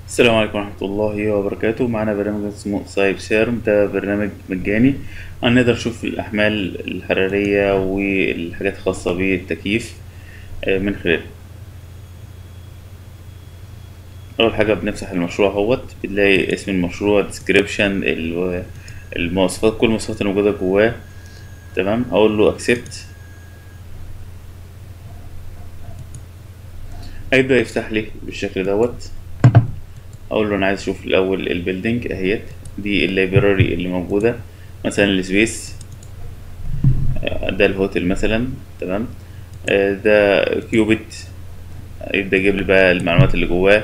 السلام عليكم ورحمة الله وبركاته معنا برنامج اسمه سايب سيرم ده برنامج مجاني هنقدر نشوف الأحمال الحرارية والحاجات الخاصة بالتكييف آه، من خلاله أول حاجة بنفتح المشروع اهوت بنلاقي اسم المشروع ديسكريبشن المواصفات كل المواصفات الموجودة جواه تمام أقول له أكسبت هيبدأ يفتح لي بالشكل دوت اقول له انا عايز اشوف الاول البيلدينج اهيت دي اللايبراري اللي موجوده مثلا السبيس آه، ده الهوتل مثلا تمام آه، ده كيوبيت يبدا يجيب لي بقى المعلومات اللي جواه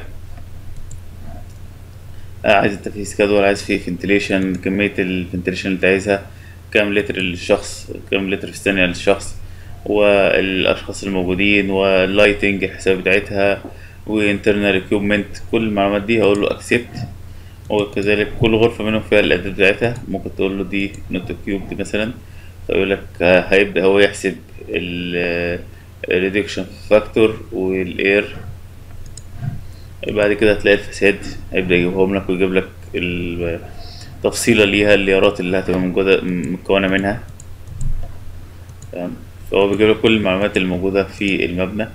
آه، عايز التنفيذ جدول عايز فيه فنتليشن كمية الفنتليشن اللي انت عايزها كام لتر للشخص كام لتر في الثانية للشخص والأشخاص الموجودين واللايتنج الحساب بتاعتها وانترنال اكيوبمنت كل المعلومات دي هقول له اكسبت وكذلك كل غرفة منهم فيها الإعداد بتاعتها ممكن تقول له دي نوت كيوب مثلا فيقول لك آه، هيبدأ هو يحسب ال ريدكشن فاكتور والاير بعد كده هتلاقي الفساد هيبدأ يجيبهم لك ويجيب لك التفصيلة ليها الليارات اللي هتبقى موجودة مكونة منها تمام فهو بيجيب لك كل المعلومات اللي موجودة في المبنى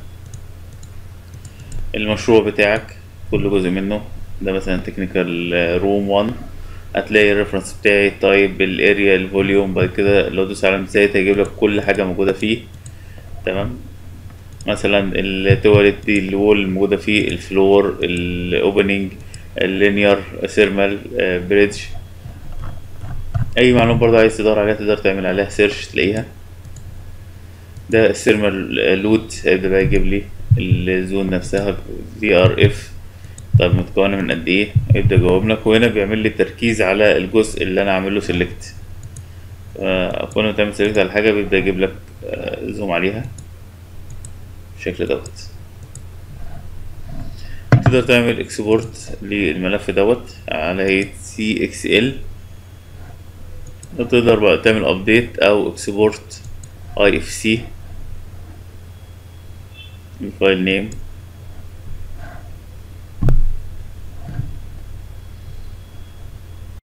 المشروع بتاعك كل جزء منه ده مثلا تكنيكال روم 1 هتلاقي الريفرنس بتاعي طيب الاريا الفوليوم بعد كده لو دوس على مثال هيجيب لك كل حاجة موجودة فيه تمام مثلا التواليت دي الوول الموجودة فيه الفلور الاوبننج اللينير ثيرمال بريدج اي معلومة برضه عايز تدور عليها تقدر تعمل عليها سيرش تلاقيها ده الثيرمال لود هيبدأ بقى يجيب لي الزون نفسها في ار اف طب متكونة من قد ايه يبدأ يجاوب لك وهنا بيعمل لي تركيز على الجزء اللي انا عامل له سيلكت كل ما تعمل سيلكت على حاجة بيبدأ يجيب لك زوم عليها بالشكل دوت تقدر تعمل اكسبورت للملف دوت على هيئة سي اكس ال تقدر بقى تعمل ابديت او اكسبورت اي اف سي الفايل نيم